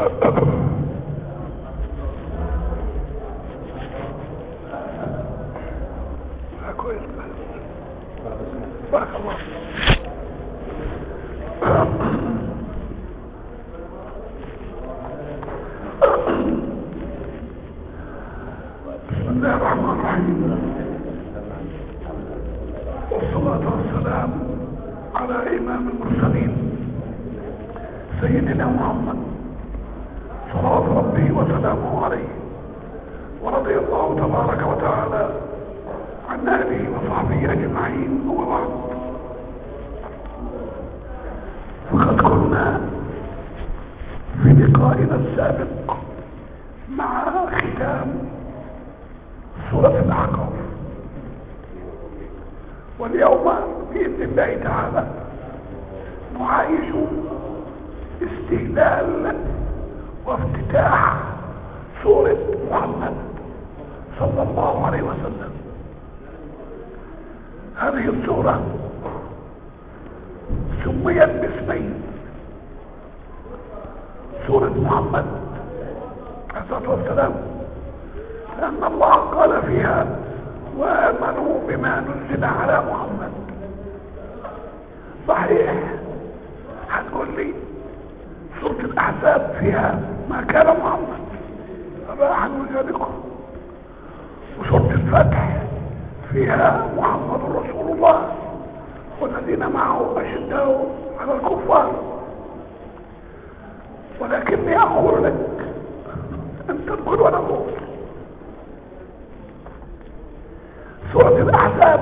كويس بارك الله بسم الله الرحمن الرحيم والصلاة والسلام على إمام المرسلين سيدنا محمد صلوات ربي وسلامه عليه ورضي الله تبارك وتعالى عن آله وصحبه أجمعين وبعد فقد كنا في لقائنا السابق مع ختام سورة الأحقاف واليوم بإذن الله تعالى نعايش استهلال وافتتاح سورة محمد صلى الله عليه وسلم هذه السورة سميت باسمين سورة محمد عليه الصلاة والسلام لأن الله قال فيها وآمنوا بما نزل على محمد صحيح هتقول لي سورة الأحزاب فيها ما كان محمد أبا أحد ذلكم وسورة الفتح فيها محمد رسول الله والذين معه أشداء على الكفار ولكني أقول لك أن تقول وأنا أقول سورة الأحزاب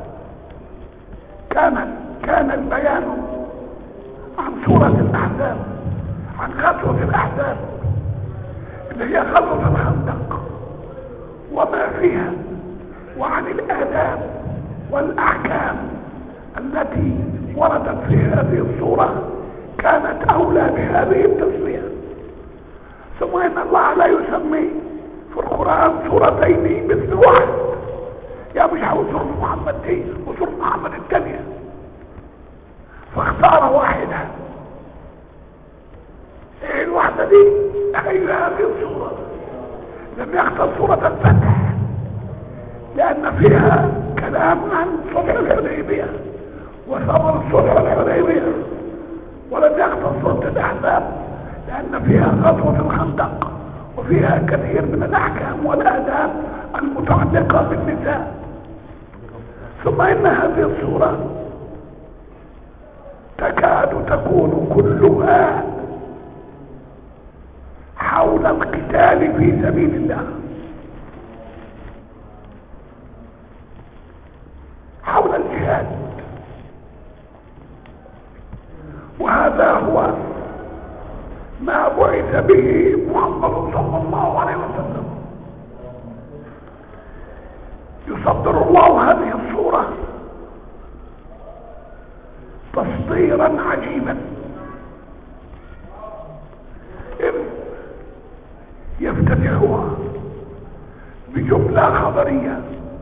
كان كان البيان عن سورة الأحزاب عن غزوة الأحزاب اللي هي غزوة الخندق وما فيها وعن الآداب والأحكام التي وردت في هذه الصورة كانت أولى بهذه التسمية ثم إن الله لا يسمي في القرآن سورتين مثل واحد يا مش عاوز سورة محمد دي وسورة محمد الثانية فاختار واحدة ايه الواحدة دي هي هذه الصورة لم يختار سورة الفتح لأن فيها كلام عن صلح الحديبية وثمر صلح الحديبية ولم يختار سورة الأحزاب لأن فيها غزوة الخندق وفيها كثير من الأحكام والآداب المتعلقة بالنساء ثم إن هذه الصورة تكاد تكون كلها حول القتال في سبيل الله حول الجهاد وهذا هو ما بعث به محمد صلى الله عليه وسلم يصدر الله هذه الصورة تصديرا عجيبا إذ يفتتحها بجملة خبرية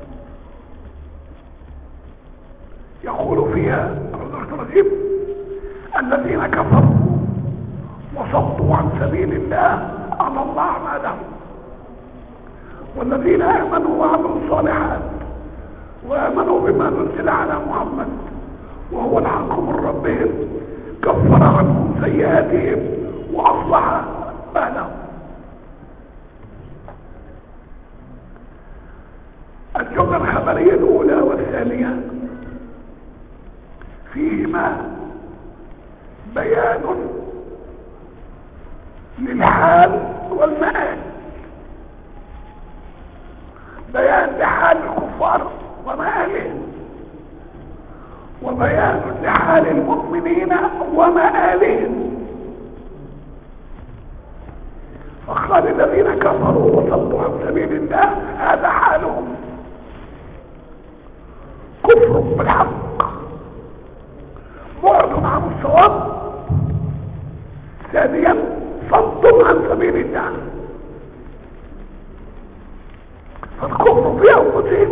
يقول فيها الرجيم الذين كفروا وصدوا عن سبيل الله على الله ما لهم والذين امنوا وعملوا الصالحات وامنوا بما نزل على محمد وهو الحق من ربهم كفر عنهم سيئاتهم واصلح بالهم الجمله الخبريه الاولى والثانيه فيهما بيان للحال والمآل بيان لحال الكفار ومآلهم وبيان لحال المؤمنين ومآلهم فقال الذين كفروا وصدوا عن سبيل الله هذا حالهم كفر بالحق بعد عن الصواب ثانيا صد عن سبيل الله فالكفر في انفسهم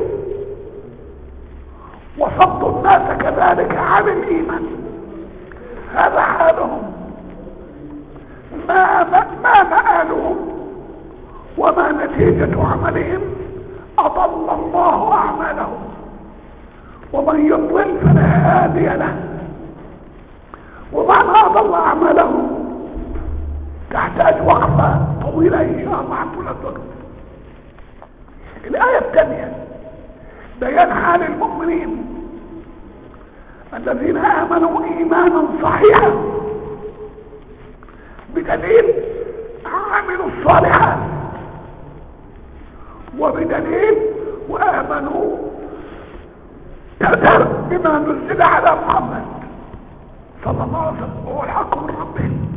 وصد الناس كذلك عن الايمان هذا حالهم ما ما ما مآلهم وما نتيجة عملهم أضل الله أعمالهم ومن يضلل فلا هادي له ومعنى أضل أعمالهم تحتاج وقفة طويلة إن شاء الله عن طول الوقت الآية الثانية بيان حال المؤمنين الذين آمنوا إيمانا صحيحا بدليل عملوا الصالحات وبدليل وآمنوا بما نزل على محمد صلى الله عليه وسلم وهو الحق من ربهم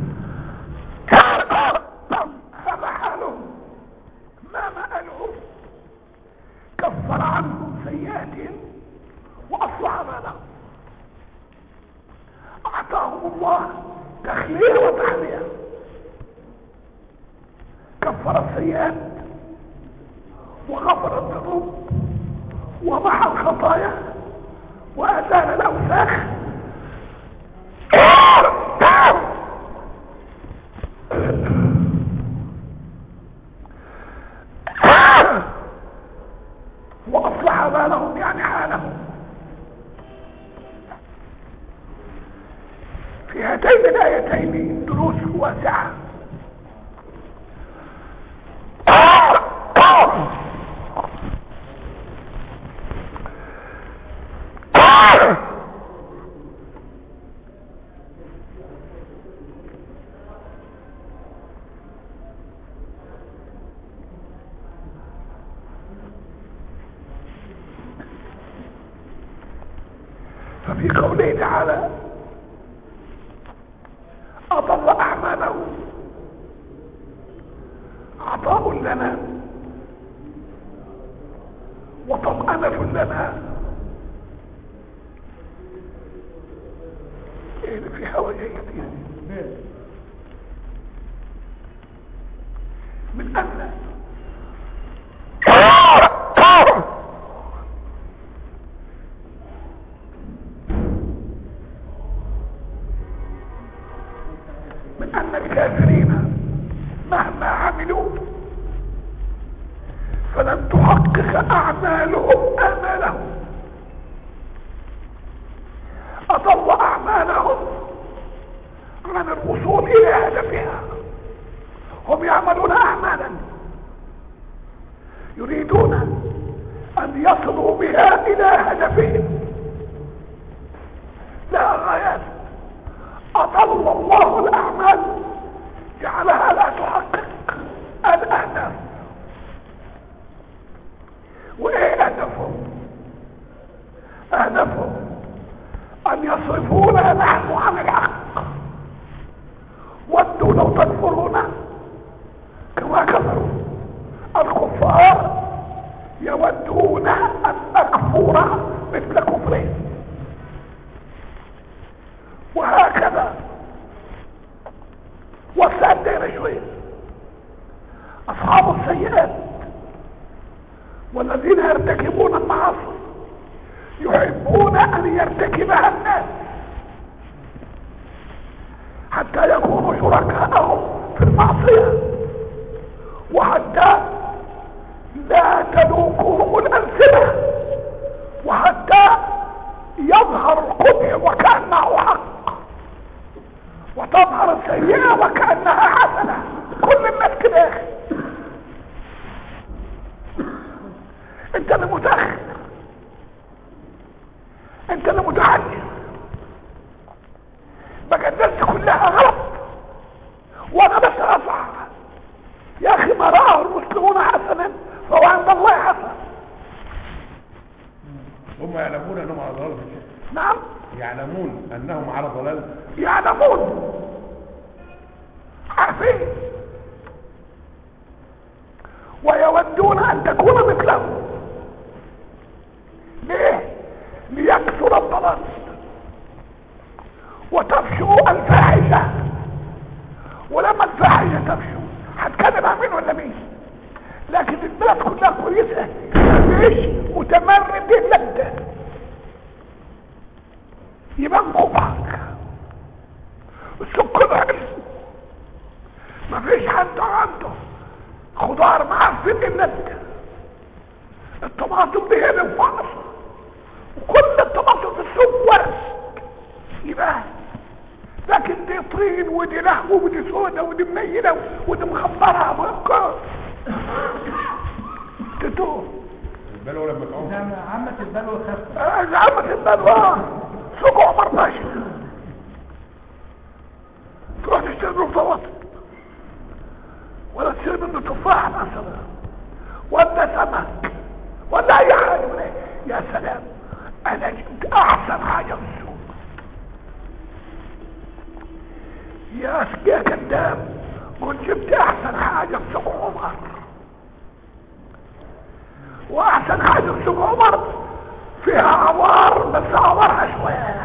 هذا حالهم ما مآلهم كفر عنهم سيئاتهم وأصلح بالهم أعطاهم الله تخليل وتحلية كفر السيئات وغفر الذنوب ومحى الخطايا وأزال الأوساخ وأصلح بالهم يعني حالهم في هاتين الآيتين دروس واسعة ففي قوله تعالى أضل أعماله عطاء لنا وطمأنة لنا ايه اللي في هوا جاي كتير من أن من أن الكافرين مهما عملوا فلن تحقق أعمالهم آمالهم أضل أعمالهم عن الوصول إلى هدفها هم يعملون أعمالا يريدون أن يصلوا بها إلى هدفهم لا غايات أضل الله الأعمال جعلها لا تحقق الأهداف وإيه هدفهم هدفهم أن يصرفونا نحن عن الحق ودوا لو تكفرون كما كفروا الكفار يودون أن أكفر مثل كفرهم وهكذا وسع الدائرة شوية أصحاب السيئات والذين يرتكبون المعاصي يحبون أن يرتكبها الناس حتى يكونوا شركاءهم في المعصية وحتى لا تذوقهم الألسنة وحتى يظهر القبح وكأنه حق وتظهر السيئة وكأنها حسنة كل الناس كده يا اخي انت اللي متأخر انت اللي متحدث بقى الناس كلها غلط وانا بس اصح يا اخي ما راه المسلمون حسنا فهو عند الله حسن هم يعلمون انهم على ضلال نعم يعلمون انهم على ضلال يعلمون عارفين ويودون ان تكون مثلهم ليه ليكثر الضلال وتفشو الفاحشة ولما الفاحشة تفشو هتكلم عن مين ولا مين لكن البلد كلها كويسة مش متمرد الا انت يبقى قبحك السكر عرس ما مفيش حد عنده خضار معفن الا انت الطماطم دي هنا فقر وكل الطماطم في السوق ورث يبقى لكن دي طين ودي لحم ودي سودة ودي منيلة ودي مخبرة مهكر تتوه البلوه لما تعوم نعم عامة البلوى خفة آه، زعمت البلوى سوق عمر باشا تروح تشتري له طماطم ولا تشتري منه تفاح مثلا ولا سمك ولا اي حاجه من إيه. يا سلام انا جبت احسن حاجه في السوق يا يا كذاب قلت جبت احسن حاجه في سوق عمر واحسن حاجه في سوق عمر فيها عوار بس عوارها شويه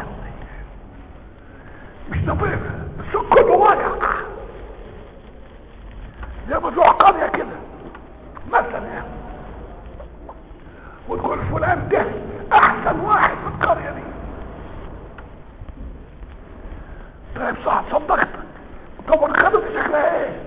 مش نظيف السوق كله واقع زي ما تروح قريه كده مثلا يعني وتقول فلان ده احسن واحد في القريه دي طيب صح صدقتك طب والخدم شكلها ايه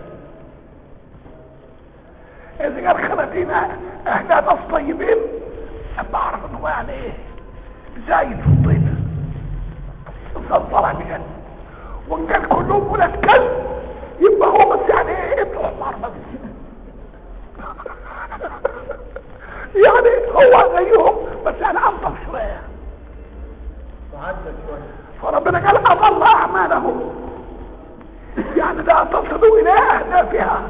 اذا كان خلتينا احنا ناس طيبين اما اعرف انه يعني ايه زايد في الطيب صلصلة بجد وان كان كلهم ولاد كلب يبقى هو بس يعني ايه ابن حمار بس يعني هو زيهم بس يعني انضف شويه وعدت شوية فربنا قال اضل اعمالهم يعني لا تصلوا الى اهدافها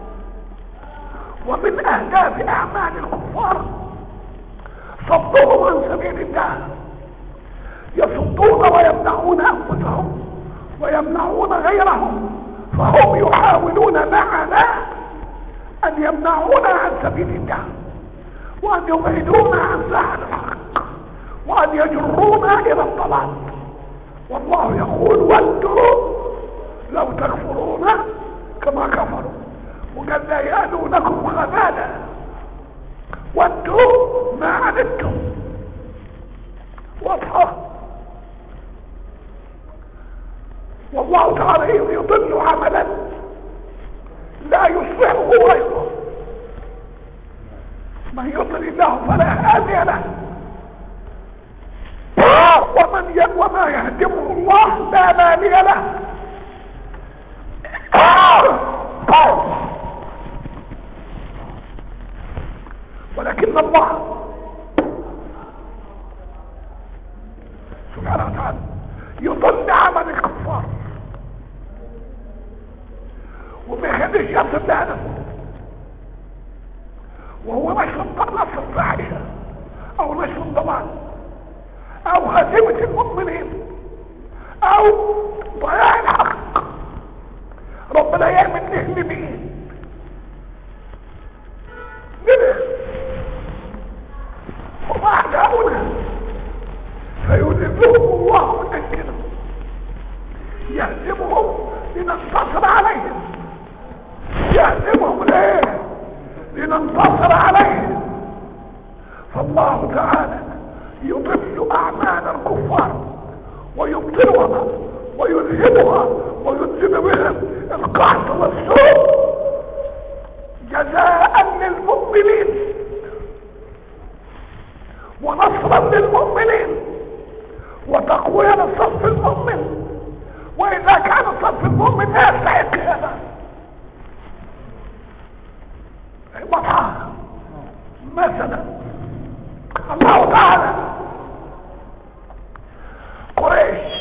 ومن اهداف اعمال الكفار صدهم عن سبيل الله يصدون ويمنعون انفسهم ويمنعون غيرهم فهم يحاولون معنا ان يمنعونا عن سبيل الله وان يبعدونا عن ساحل الحق وان يجرونا الى الضلال والله يقول ودوا لو تكفرون كما كفروا وقال لا يألونكم خبالا ودوا ما عنتم واضحة والله تعالى يضل عملا لا يصلحه غيره من يضل الله فلا هادي له ومن ي... وما يهدمه الله لا مانع له ولكن الله سبحانه وتعالى يضل عمل الكفار وما يخليش يصل لهدفه وهو نشر نصر الفاحشه او نشر الضمان او هزيمة المؤمنين او ضياع الحق ربنا يعمل له لمين لنا هم اعداؤنا فيذلهم الله من اجلهم يهزمهم لننتصر عليهم يهزمهم ليه لننتصر عليهم فالله تعالى يضل اعمال الكفار ويبطلها ويذهبها وينزل بهم القحط والسوء جزاء للمؤمنين ونصرا للمؤمنين وتقوية للصف المؤمن واذا كان الصف المؤمن لا يستحق هذا واضحة مثلا الله تعالى قريش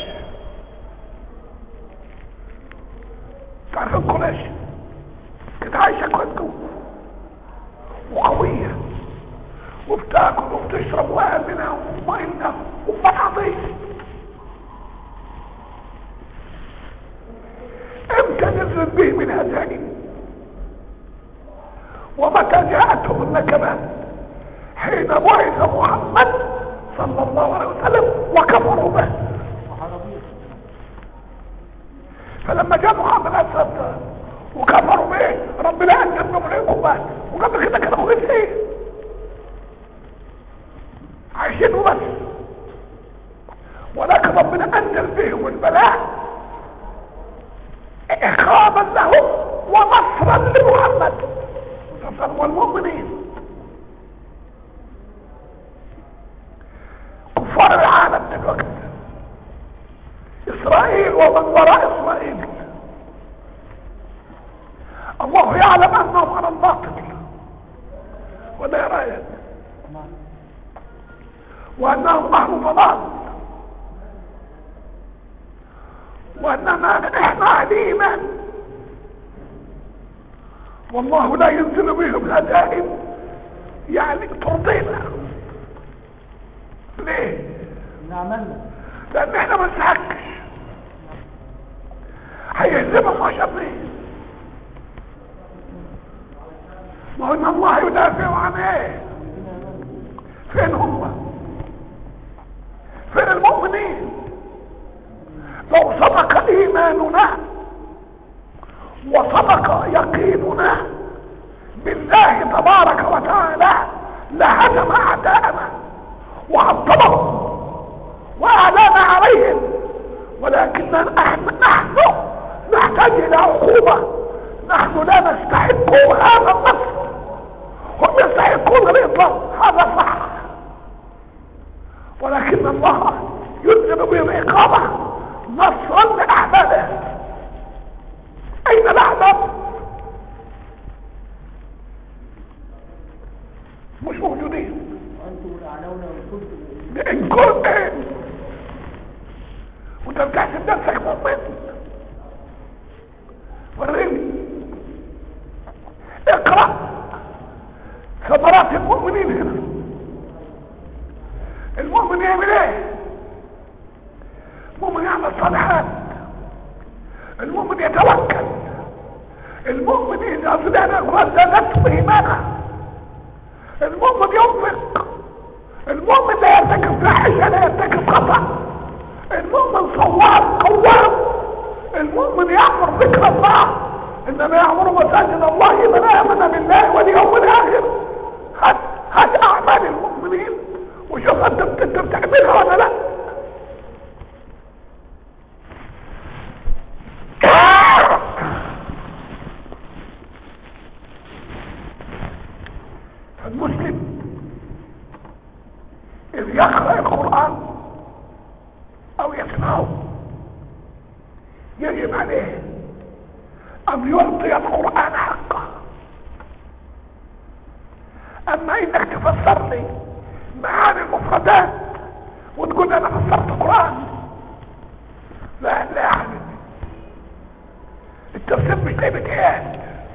تعرفين قريش كانت عايشة كويس وقوية وبتاكل وبتشرب وآمنة ومطمئنة وفرحضية امتى نزلت به من هزائم ومتى جاءتهم النكبات حين بعث محمد صلى الله عليه وسلم وكفروا به فلما جاء محمد عليه الصلاه والسلام وكفروا به ربنا انزل منهم العقوبات وقبل كده كانوا كويسين عايشين وبس ولكن ربنا انزل بهم البلاء اخابا لهم ونصرا لمحمد والمؤمنين كفار العالم دلوقتي اسرائيل ومن وراء اسرائيل الله يعلم انهم على الباطل ولا رايك وانهم اهل ضلال وانما احنا على ايمان والله لا ينزل بهم هدائم يعني ترضينا ليه نعملنا لان احنا ما نسحقش هيهزمهم عشان ايه ما هو ان الله يدافع عن ايه فين هم فين المؤمنين لو صدق ايماننا وصدق يقيننا بالله تبارك وتعالى لهزم اعداءنا وعطلهم واعلان عليهم ولكن نحن نحن نحتاج الى عقوبه نحن لا نستحق هذا النصر هم يستحقون الإطلاق هذا صح ولكن الله ينزل بهم إقامة نصرا لأحبابه أين الأحباب؟ مش موجودين وانتم الاعلون وان كنتم إن كنت إيه؟ وأنت بتحسب نفسك مؤمن وريني اقرأ ثمرات المؤمنين هنا المؤمن يعمل ايه المؤمن يعمل صالحات المؤمن يتوكل المؤمن اذا زدنا وزادته ايمانا المؤمن ينفق المؤمن لا يرتكب فاحشه لا يرتكب خطا المؤمن صواب قوام المؤمن يامر ذكر الله انما يامر مساجد الله من امن بالله واليوم الاخر هات هات اعمال المؤمنين وشوف انت بت- انت بتعملها ولا لا فالمسلم اذ يقرا القران او يسمعه يجب عليه ان يعطي القران حقه اما انك تفسر لي معاني المفردات وتقول انا فسرت قران لا لا يا حبيبي التفسير مش لعبه ايات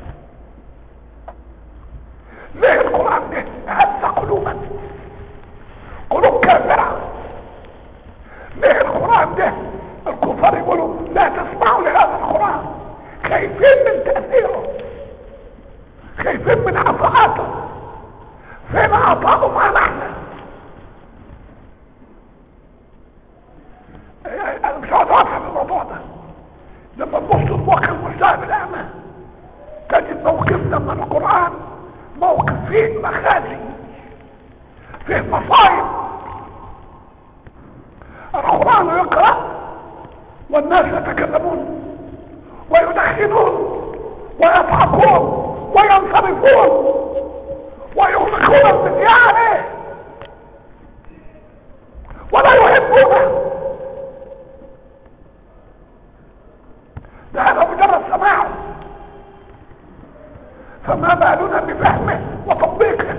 ليه القران ده هز قلوبا قلوب كافره ليه القران ده الكفار يقولوا لا تسمعوا لهذا القران خايفين من تاثيره خايفين من عطاءاته فين عطاؤه معنا احنا انا مش عاوز افهم الموضوع ده لما تبص لواقع المجتمع الاعمى تجد موقفنا من القران موقف فيه مخازي فيه مصايب القران يقرا والناس يتكلمون ويدخنون ويضحكون وينصرفون ويغلقون الفتيان ولا يحبونه ده هذا مجرد سماعه فما بالنا بفهمه وتطبيقه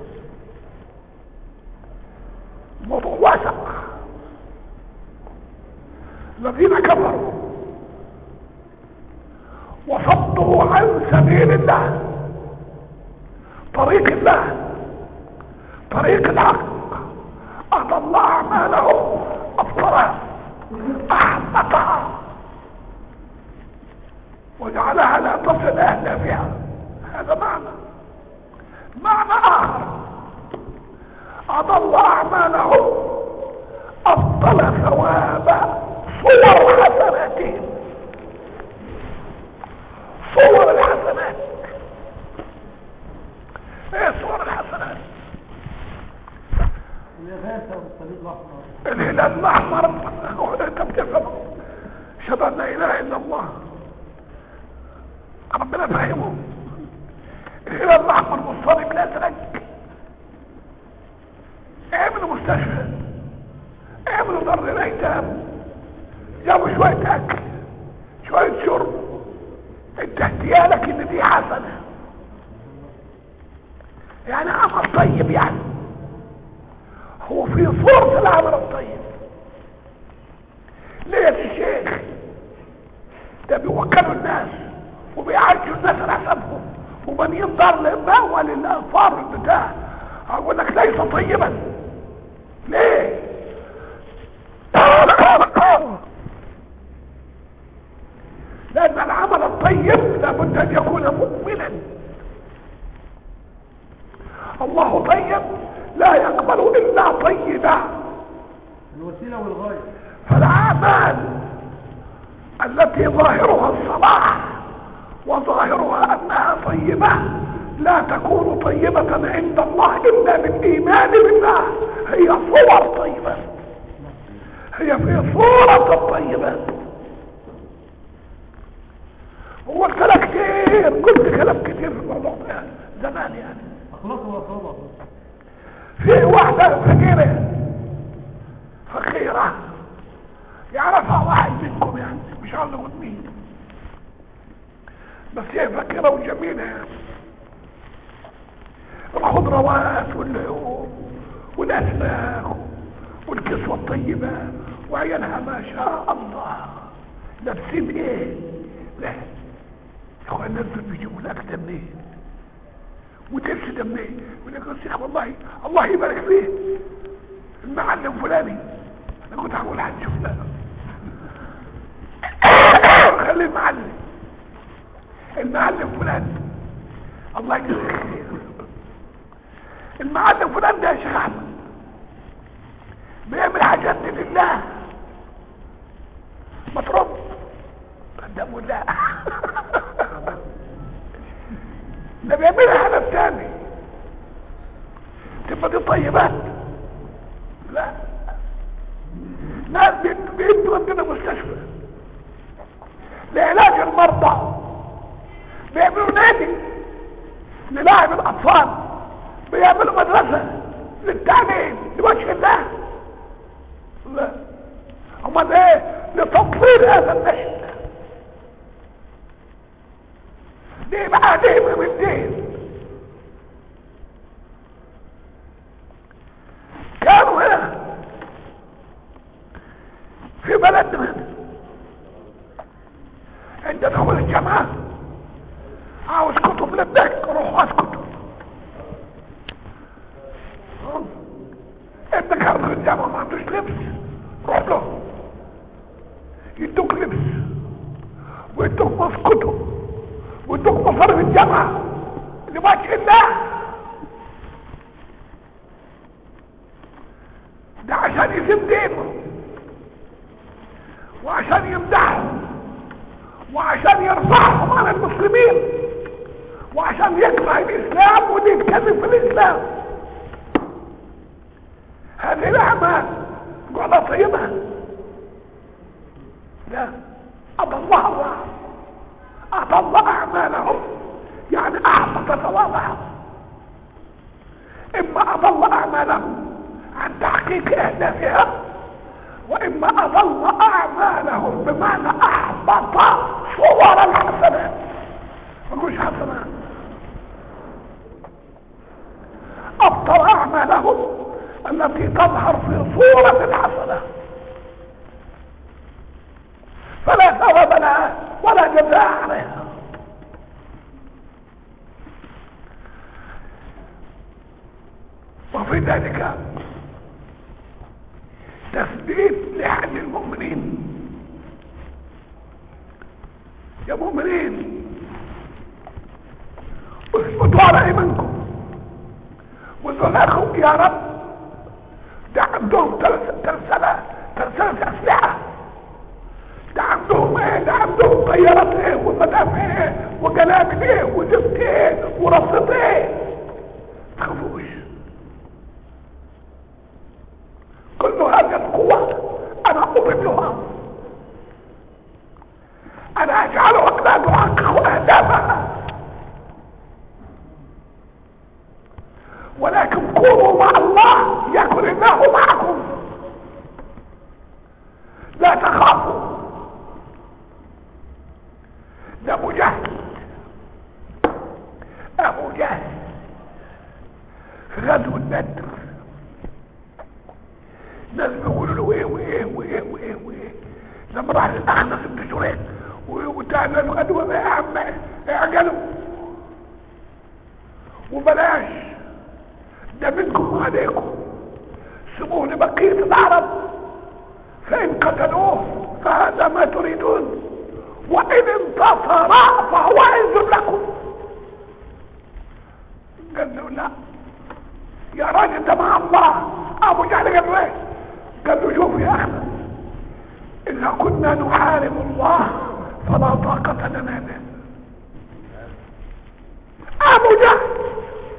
الموضوع واسع الذين كفروا وصدوا عن سبيل الله طريق الله طريق الحق أضل أعمالهم أبطلها أحبطها وجعلها لا تصل أهدافها هذا معنى معنى آخر أضل أعمالهم أبطل ثواب صور حسناتهم صور الحسنات ايه صور الحسنات الإغاثة والطريق الأحمر الهلال الاحمر انت بتفهم اشهد ان لا اله الا الله رب ربنا فهمه الهلال الاحمر والصليب الازرق اعملوا مستشفى اعملوا دار الايتام جابوا شويه اكل شويه شرب انت احتيالك ان دي حسنه يعني عمل طيب يعني هو في صورة العمل الطيب ليه يا الشيخ ده بيوكلوا الناس وبيعالجوا الناس على حسابهم وبنين دار للمأوى للأنفار البتاع اقول لك ليس طيبا ليه لأن العمل الطيب لابد أن يكون مؤمنا الله طيب لا يقبل إلا طيبا الوسيلة والغاية فالأعمال التي ظاهرها الصلاح وظاهرها أنها طيبة لا تكون طيبة عند الله إلا بالإيمان بالله هي صور طيبة هي في صورة الطيبة وقلت لك كتير قلت كلام كتير في الموضوع ده يعني زمان يعني أخلاص وأصابة في واحدة فقيرة فقيرة يعرفها واحد منكم يعني مش عاوز اقول مين بس هي فقيرة وجميلة يعني الخضروات وال- والاسماك والكسوة الطيبة وعيالها ما شاء الله لابسين ايه لا يا اخوان الناس دول بيجيبوا لك ده منين وتمشي ده منين يقول لك يا شيخ والله الله يبارك فيه المعلم فلاني انا كنت هقول حد فلان خلي المعلم المعلم فلان الله يجزيه خير المعلم فلان ده يا شيخ احمد بيعمل حاجات لله مطرب قدامه لا ده بيعملها هدف تاني تبقى دي طيبات لا ناس بيد- بيدوا عندنا مستشفى لعلاج المرضى بيعملوا نادي للاعب الاطفال بيعملوا مدرسة للتعليم لوجه الله لا امال ايه لتطوير هذا النشء دي بقى دي من الدين كانوا هنا في بلدنا هنا عند دخول الجامعة عاوز كتب لابنك روح هات كتب ابنك هيدخل الجامعة ما عندوش لبس روح له يدوك لبس ويدوك مص كتب ويدوك مصاريف الجامعة لوجه الله ده عشان يسيب دينه وعشان يمدحهم وعشان يرفعهم على المسلمين وعشان يكره الاسلام ودي يتكلم في الاسلام هذه الاعمال قعدة طيبة لا اضل الله اضل اعمالهم يعني احبط ثوابهم اما اضل اعمالهم عن تحقيق اهدافها واما اضل اعمالهم بمعنى احبط صور الحسنات ملوش حسنات ابطل اعمالهم التي تظهر في صورة الحسنة فلا ثواب لها ولا جزاء عليها وفي ذلك تثبيت لحل المؤمنين يا مؤمنين اثبتوا على ايمانكم وزلاكم يا رب ده عندهم ترسلة ترسلة اسلحة ده عندهم ايه ده عندهم طيارات ايه ومدافع ايه وجلابل ايه وزفت ايه ورصد ايه تخافوش كل هذه القوة انا اضلها انا اجعلها لا تحقق اهدافها ده ابو جهل ابو جهل في غزوة بدر الناس بيقولوا له ايه وايه وايه وايه وايه لما راح للاخنس بن شريك وتعالى له قالوا يا عم اعجلوا وبلاش ده منكم وعليكم سيبوه لبقية العرب فإن قتلوه فهذا ما تريدون وإن انتصر فهو عز لكم قال له لا يا راجل ده مع الله ابو جهل قال له ايه قال له شوف يا احمد اذا كنا نحارب الله فلا طاقة لنا به ابو جهل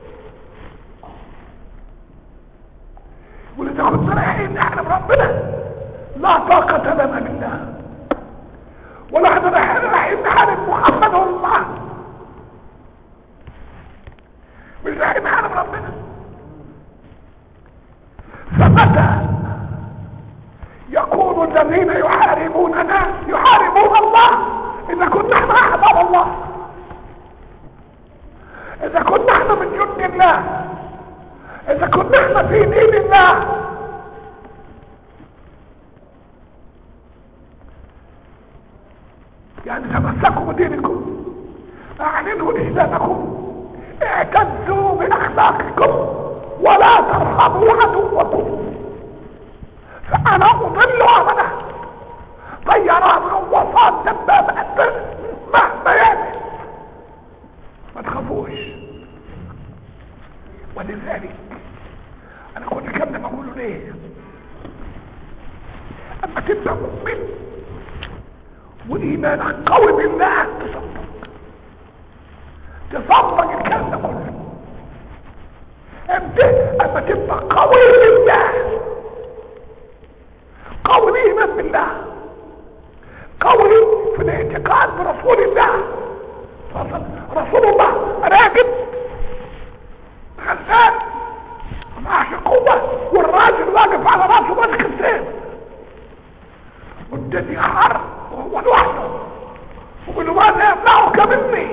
ولذا كنا رايحين نحارب ربنا لا طاقة لنا بالله ولا احنا رايحين نحارب محمد والله مش رايحين نحارب ربنا فمتى يكون الذين يحاربوننا يحاربون الله اذا كنا احنا احباب الله اذا كنا احنا من جند الله اذا كنا احنا في دين الله يعني تمسكوا بدينكم اعلنوا اسلامكم اعتزوا باخلاقكم ولا ترهبوا عدوكم فانا اضل عمله طيران غواصات دبابات مهما يعمل ما تخافوش ولذلك انا كنت كم بقوله ليه اما تبقى مؤمن وايمانك قوي بالله تصدق تصدق الكلام ده كله امتى اما تبقى قوي بالله قوي الايمان بالله قوي في الاعتقاد برسول الله رسول الله راكب غلبان معاش قوة والراجل واقف على راسه ماسك السيف والدنيا حر وهو لوحده ويقول له ماذا يمنعك مني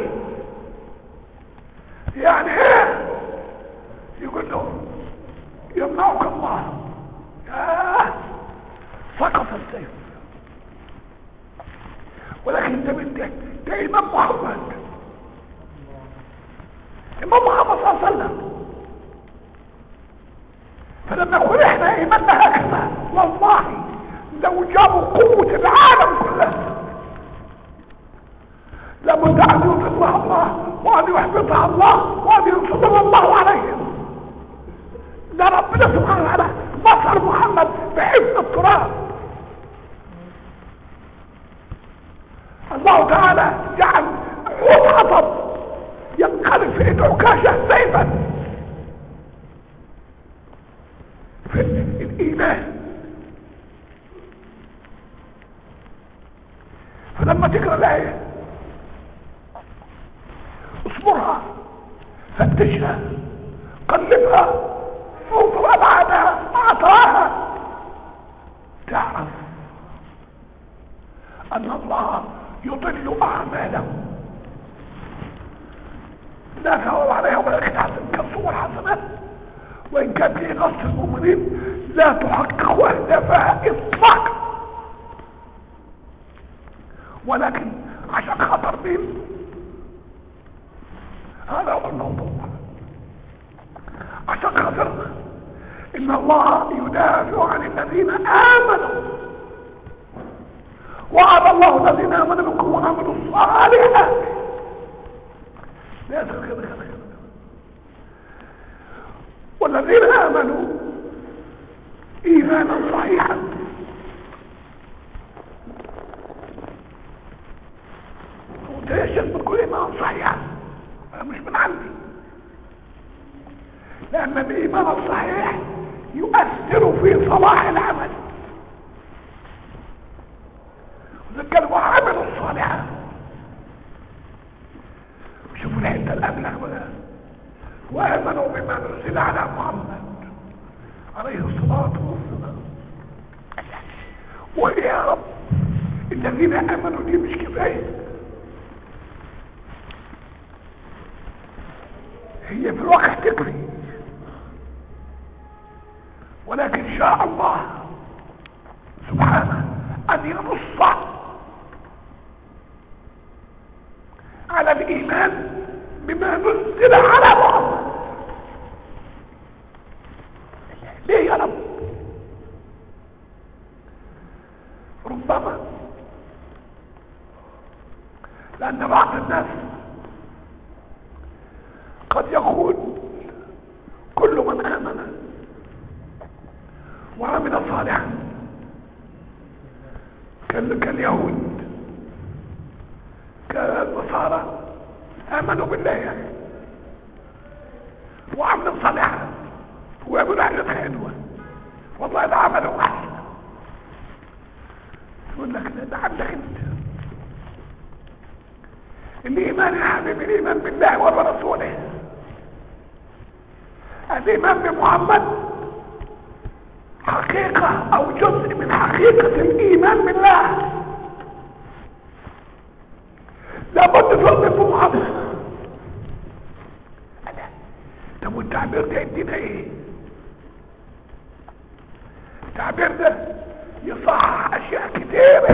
يعني ايه يقول له يمنعك الله ياه سقط السيف ولكن انت من ده ده امام محمد امام محمد صلى الله عليه وسلم فلما يقول احنا ايماننا هكذا والله لو جابوا قوة العالم كلها لابد ان يضلها الله وان يحبطها الله وان ينصر الله عليهم ده ربنا سبحانه وتعالى بصر محمد بحفظ التراب الله تعالى جعل حوت حطب ينقلب في ايد عكاشه سيفا في الايمان فلما تقرا الايه اصبرها فتشها قلبها انظر ابعادها اعطاها تعرف ان الله يضل اعمالهم لا ثواب عليها ولكن حسن كالصور حسنات وان كان في نص المؤمنين لا تحقق اهدافها اطلاقا ولكن عشان خطر مين هذا هو الموضوع عشان خاطر ان الله يدافع عن الذين امنوا وعد الله الذين امنوا منكم وعملوا الصالحات لا كده كده كده والذين امنوا ايمانا صحيحا وتيشن بكل ايمان صحيحا انا مش من عندي لان الايمان الصحيح يؤثر في صلاح العمل ذكر وعملوا الصالحات شوفوا الحته الابلغ بقى وامنوا بما نزل على محمد عليه الصلاه والسلام ويا رب الذين امنوا دي مش كفايه هي في الواقع تكفي ولكن شاء الله سبحانه ان ينص على الايمان بما نزل على محمد ليه يا رب ربما لان بعض الناس قد يقول كل من امن وعمل صالحا كال- كاليهود كالنصارى امنوا بالله وعملوا صالحا ويعملوا حاجات حلوه والله ده عملوا احسن يقول لك ده- ده عندك انت الايمان يا حبيبي الايمان بالله وبرسوله الايمان بمحمد حقيقة او جزء من حقيقة الايمان بالله لابد تؤمن بمحمد ألا، طب والتعبير ده يدينا ايه التعبير ده يصحح اشياء كتيرة